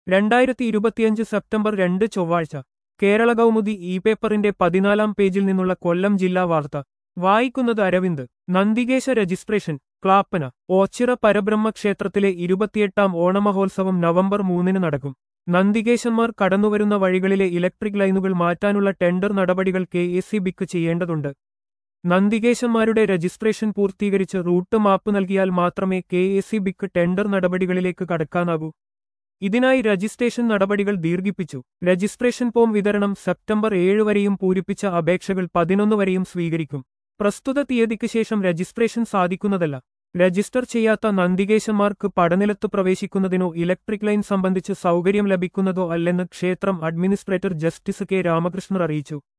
രണ്ടായിരത്തി ഇരുപത്തിയഞ്ച് സെപ്റ്റംബർ രണ്ട് ചൊവ്വാഴ്ച കേരള കൗമുദി ഇ പേപ്പറിന്റെ പതിനാലാം പേജിൽ നിന്നുള്ള കൊല്ലം ജില്ലാ വാർത്ത വായിക്കുന്നത് അരവിന്ദ് നന്ദികേശ രജിസ്ട്രേഷൻ ക്ലാപ്പന ഓച്ചിറ പരബ്രഹ്മ ക്ഷേത്രത്തിലെ ഇരുപത്തിയെട്ടാം ഓണമഹോത്സവം നവംബർ മൂന്നിന് നടക്കും നന്ദികേശന്മാർ കടന്നുവരുന്ന വഴികളിലെ ഇലക്ട്രിക് ലൈനുകൾ മാറ്റാനുള്ള ടെൻഡർ നടപടികൾ കെ എസ് സി ബിക്ക് ചെയ്യേണ്ടതുണ്ട് നന്ദികേശന്മാരുടെ രജിസ്ട്രേഷൻ പൂർത്തീകരിച്ച് റൂട്ട് മാപ്പ് നൽകിയാൽ മാത്രമേ കെ എസ് സി ബിക്ക് ടെൻഡർ നടപടികളിലേക്ക് കടക്കാനാകൂ ഇതിനായി രജിസ്ട്രേഷൻ നടപടികൾ ദീർഘിപ്പിച്ചു രജിസ്ട്രേഷൻ ഫോം വിതരണം സെപ്റ്റംബർ ഏഴ് വരെയും പൂരിപ്പിച്ച അപേക്ഷകൾ പതിനൊന്ന് വരെയും സ്വീകരിക്കും പ്രസ്തുത തീയതിക്ക് ശേഷം രജിസ്ട്രേഷൻ സാധിക്കുന്നതല്ല രജിസ്റ്റർ ചെയ്യാത്ത നന്ദികേശന്മാർക്ക് പടനിലത്ത് പ്രവേശിക്കുന്നതിനോ ഇലക്ട്രിക് ലൈൻ സംബന്ധിച്ച് സൗകര്യം ലഭിക്കുന്നതോ അല്ലെന്ന് ക്ഷേത്രം അഡ്മിനിസ്ട്രേറ്റർ ജസ്റ്റിസ് കെ രാമകൃഷ്ണർ അറിയിച്ചു